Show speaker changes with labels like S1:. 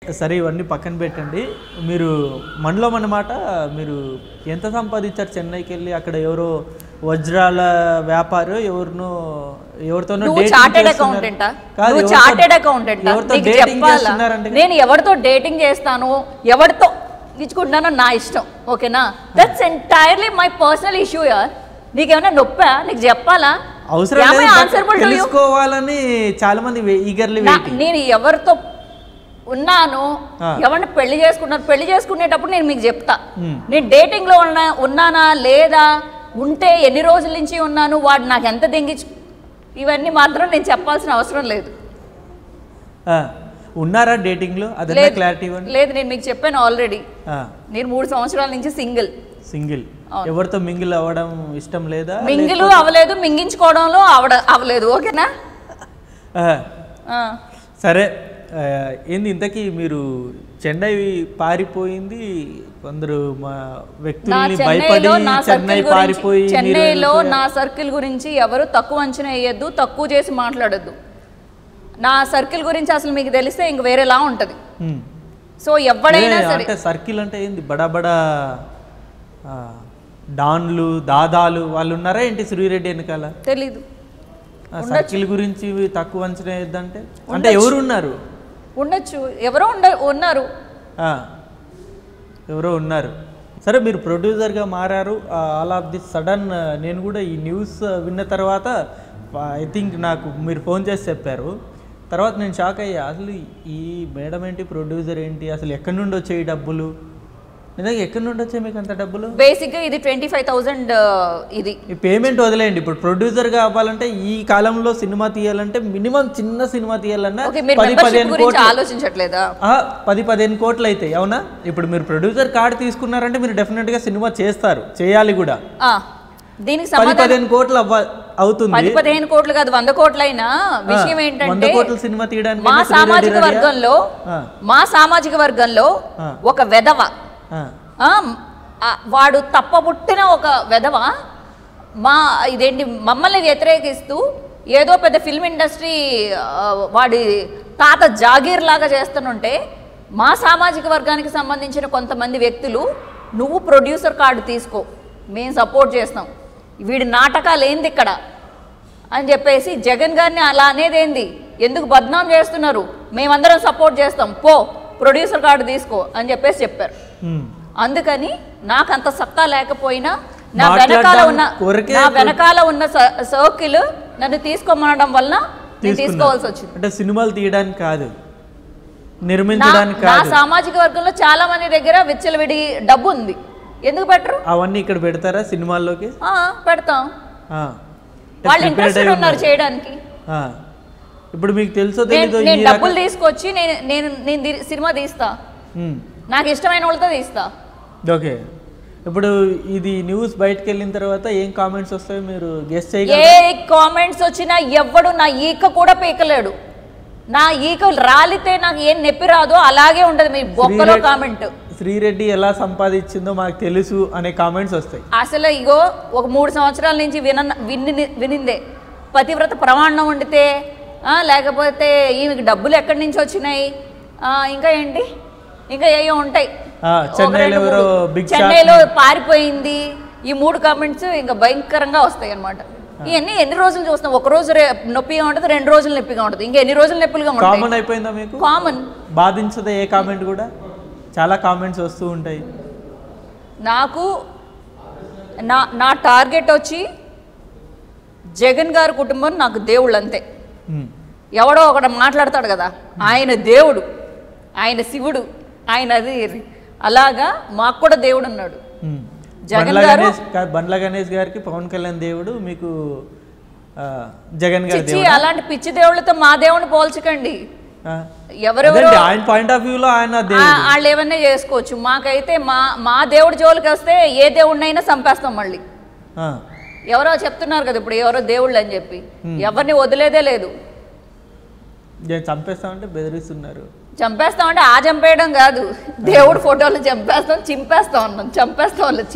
S1: సరే ఇవన్నీ పక్కన పెట్టండి మీరు మనలో అన్నమాట మీరు ఎంత సంపాదించారు చెన్నైకి వెళ్ళి అక్కడ ఎవరో వజ్రాల వ్యాపారం ఎవరినో ఎవరితోనో
S2: నువ్వు
S1: dating
S2: చార్టెడ్
S1: చేస్తున్నారు.
S2: అకౌంటెంటా
S1: కాదు,
S2: నువ్వు
S1: ఎవరితో-
S2: చార్టెడ్ అకౌంటెంటా
S1: ఎవరితో
S2: నీకు
S1: dating
S2: చెప్పాలా
S1: చేస్తున్నారంటే
S2: నేను ఎవరితో డేటింగ్ చేస్తాను ఎవరితో ఇచ్చుకుంటున్నానో నా ఇష్టం ఓకేనా that's entirely my personal issue యార్ నీకేమైనా నొప్పా నీకు చెప్పాలా
S1: అవసరం
S2: Am I
S1: లేదు but
S2: answerable to you?
S1: తెలుసుకోవాలని చాలా మంది ఈగర్లీ
S2: నా-
S1: వెయిటింగ్
S2: నేను ఎవరితో ఉన్నాను
S1: ఆ.
S2: ఎవరిని పెళ్లి చేసుకున్నాను పెళ్లి చేసుకునేటప్పుడు నేను మీకు చెప్తా
S1: Hmm.
S2: నేను డేటింగ్ లో ఉన్నా ఉన్నానా లేదా ఉంటే ఎన్ని రోజుల నుంచి ఉన్నాను వాడు నాకు ఎంత దెంగించు ఇవన్నీ మాత్రం నేను చెప్పాల్సిన అవసరం లేదు
S1: ఉన్నారా డేటింగ్ లో అదన్నా
S2: లేదు
S1: క్లారిటీ ఇవ్వండి
S2: లేదు నేను మీకు చెప్పాను ఆల్రెడీ నేను మూడు సంవత్సరాల నుంచి సింగిల్
S1: సింగిల్
S2: అవును.
S1: ఎవరితో మింగిల్ అవ్వడం ఇష్టం లేదా
S2: మింగిలు అవ్వలేదు మింగించుకోవడంలో అవడ అవ్వలేదు ఓకేనా
S1: ఆ,
S2: ఆ.
S1: సరే ఆ, ఏంది ఇంతకీ మీరు చెన్నై పారిపోయింది కొందరు మా
S2: నా
S1: వ్యక్తుల్ని భయపడి
S2: చెన్నైలో నా
S1: చెన్నై
S2: సర్కిల్
S1: పారిపోయి
S2: గురించి
S1: మీరు
S2: చెన్నైలో
S1: వెళ్ళిపోయారు.
S2: నా సర్కిల్ గురించి ఎవరు తక్కువ అంచనా వేయద్దు తక్కువ చేసి మాట్లాడొద్దు నా సర్కిల్ గురించి అసలు మీకు తెలిస్తే ఇంక వేరేలా ఉంటది
S1: హ్మ్.
S2: సో ఎవడైనా
S1: ఏ,
S2: సరే
S1: అంటే సర్కిల్ అంటే ఏంది బడా బడా ఆ, డాన్లు దాదాలు వాళ్ళు ఉన్నారా ఏంటి శ్రీరెడ్డి వెనకాల
S2: తెలీదు
S1: ఆ సర్కిల్ గురించి తక్కువ అంచనా వేద్దంటే అంటే ఎవరు ఉన్నారు
S2: ఉండొచ్చు ఎవరో ఉండ ఉన్నారు
S1: ఆ, ఎవరో ఉన్నారు సరే మీరు ప్రొడ్యూసర్గా మారారు ఆల్ ఆఫ్ ది సడన్ నేను కూడా ఈ న్యూస్ విన్న తర్వాత ఐ థింక్ నాకు మీరు ఫోన్ చేసి చెప్పారు తర్వాత నేను షాక్ అయ్యా అసలు ఈ మేడం ఏంటి ప్రొడ్యూసర్ ఏంటి అసలు ఎక్కడి నుండి వచ్చాయి ఈ డబ్బులు నిజంగా ఎక్కడి నుండి వచ్చాయి మీకు అంత డబ్బులు
S2: బేసిక్ గా ఇది ట్వంటీ ఫైవ్ థౌజండ్ ఇది
S1: ఈ పేమెంట్ వదిలేయండి ఇప్పుడు ప్రొడ్యూసర్గా అవ్వాలంటే ఈ కాలంలో సినిమా తీయాలంటే మినిమం చిన్న సినిమా తీయాలన్నా
S2: ఓకే మీరు
S1: పది
S2: మెంబర్షిప్
S1: పదిహేను
S2: గురించి
S1: కోట్లు
S2: ఆలోచించట్లేదా
S1: ఆ, పది పదిహేను కోట్లు అవుతాయి అవునా ఇప్పుడు మీరు ప్రొడ్యూసర్ కార్డు తీసుకున్నారంటే మీరు డెఫినెట్గా సినిమా చేస్తారు చేయాలి కూడా
S2: ఆ, దీనికి
S1: పది
S2: సమాధానం
S1: పదిహేను కోట్లు అవ్వ అవుతుంది
S2: పది పదిహేను కోట్లు కాదు వంద కోట్లైనా విషయం
S1: వంద
S2: ఏంటంటే
S1: కోట్ల సినిమా తీయడానికి
S2: మా
S1: శ్రీరెడ్డి
S2: సామాజిక
S1: రెడ్డియా?
S2: వర్గంలో
S1: ఆ,
S2: మా సామాజిక వర్గంలో
S1: ఆ.
S2: ఒక వెధవ
S1: ఆ,
S2: ఆ, ఆ, వాడు తప్పబుట్టిన ఒక వెధవ మా ఇదేంటి మమ్మల్ని వ్యతిరేకిస్తూ ఏదో పెద్ద ఫిల్మ్ ఇండస్ట్రీ ఆ, వాడి తాత జాగీర్ లాగా చేస్తుంటే మా సామాజిక వర్గానికి సంబంధించిన కొంతమంది వ్యక్తులు నువ్వు ప్రొడ్యూసర్ కార్డు తీసుకో మేము సపోర్ట్ చేస్తాం వీడి నాటకాలు ఏంది ఇక్కడ అని చెప్పేసి జగన్ గారిని అలా అనేది ఏంది ఎందుకు బద్నాం చేస్తున్నారు మేమందరం సపోర్ట్ చేస్తాం పో ప్రొడ్యూసర్ కార్డు తీసుకో అని చెప్పేసి చెప్పారు
S1: ఉమ్.
S2: అందుకని నాకు అంత సత్తా లేకపోయినా నా
S1: మాట్లాడడం
S2: వెనకాల ఉన్న
S1: కొరకే
S2: నా వెనకాల ఉన్న సర్కిల్ నన్ను తీసుకోమనడం వల్ల నేను
S1: తీసుకున్నారు.
S2: తీసుకోవాల్సి వచ్చింది
S1: అంటే సినిమాలు తీయడానికి కాదు
S2: నా
S1: నిర్మించడానికి
S2: నా
S1: కాదు
S2: సామాజిక వర్గంలో చాలా మంది దగ్గర విచ్చలవిడి డబ్బు ఉంది ఎందుకు పెట్టరు
S1: అవన్నీ ఇక్కడ పెడతారా సినిమాల్లోకి
S2: ఆ, పెడతాం
S1: ఆ. అంటే
S2: వాళ్ళు
S1: prepared
S2: ఇంట్రెస్టెడ్
S1: అయి
S2: ఉన్నారు
S1: ఉన్నారు.
S2: చేయడానికి
S1: ఆ. ఇప్పుడు మీకు తెలుసో
S2: నేను
S1: తెలీదో ఈ
S2: నేను
S1: రక-
S2: డబ్బులు తీసుకొచ్చి నేను నేను నేను ది- సినిమా తీస్తా
S1: ఉమ్.
S2: నాకు ఇష్టమైన వాళ్ళతో తీస్తా
S1: ఓకే ఇప్పుడు ఇది న్యూస్ బయటకు వెళ్ళిన తర్వాత ఏం కామెంట్స్ వస్తాయో మీరు గెస్ట్
S2: ఏ
S1: చేయగలరా
S2: కామెంట్స్ వచ్చినా ఎవ్వడు నా ఈక కూడా పీకలేడు నా ఈక రాలితే నాకు ఏం నొప్పి రాదో అలాగే ఉండదు మీ బొక్కలో
S1: శ్రీరెడ్డి-
S2: కామెంట్
S1: శ్రీరెడ్డి ఎలా సంపాదించిందో మాకు తెలుసు అనే కామెంట్స్ వస్తాయి
S2: అసలు ఇగో ఒక మూడు సంవత్సరాల నుంచి విన విని వినిందే పతివ్రత ప్రమాణం వండితే ఆ, లేకపోతే ఈమెకి డబ్బులు ఎక్కడి నుంచి వచ్చినాయి ఆ, ఇంకా ఏంటి ఇంకా ఏయో ఉంటాయి
S1: ఆ,
S2: ఒక
S1: చెన్నైలో
S2: రెండు,
S1: ఎవరో
S2: మూడు.
S1: big
S2: చెన్నైలో పారిపోయింది ఈ మూడు కామెంట్స్ ఇంకా భయంకరంగా వస్తాయి అన్నమాట ఇవన్నీ ఎన్ని రోజులు చూస్తాం ఒక రోజు రే- నొప్పిగా ఉంటుంది రెండు రోజులు నొప్పిగా ఉంటుంది ఇంకా ఎన్ని రోజులు నొప్పులుగా ఉంటాయి
S1: కామన్ అయిపోయిందా మీకు
S2: కామన్
S1: బాధించదా ఏ కామెంట్ కూడా చాలా కామెంట్స్ వస్తూ ఉంటాయి
S2: నాకు నా నా టార్గెట్ వచ్చి జగన్ గారి కుటుంబం నాకు దేవుళ్ళు అంతే
S1: ఉమ్.
S2: ఎవడో ఒకడు మాట్లాడతాడు కదా ఆయన దేవుడు ఆయన శివుడు ఆయన అది ఇది. అలాగా మాకు కూడా దేవుడు ఉన్నాడు
S1: ఉమ్.
S2: జగన్
S1: బండ్ల
S2: గారు-
S1: గణేష్ గా- బండ్ల గణేష్ గారికి పవన్ కళ్యాణ్ దేవుడు మీకు ఆ, జగన్ గారి
S2: చిచ్చి
S1: దేవుడు
S2: అలాంటి పిచ్చి దేవుళ్ళతో మా దేవుని పోల్చకండి ఎవరెవరో
S1: ఆయన పాయింట్ ఆఫ్ వ్యూలో ఆయన దేవుడు
S2: ఆ- వాళ్ళు ఏమన్నా చేసుకోవచ్చు మాకైతే మా మా దేవుడి జోలికి వస్తే ఏ దేవుడినైనా చంపేస్తాం మళ్ళీ
S1: ఆ.
S2: ఎవరో చెప్తున్నారు కదా ఇప్పుడు ఎవరో దేవుళ్ళు అని చెప్పి ఎవరిని వదిలేదే లేదు
S1: నేను చంపేస్తామంటే బెదిరిస్తున్నారు
S2: చంపేస్తాం అంటే ఆ చంపేయడం కాదు దేవుడి ఫోటోలు చంపేస్తాం చింపేస్తాం అన్నాం చంపేస్తాం వాళ్ళు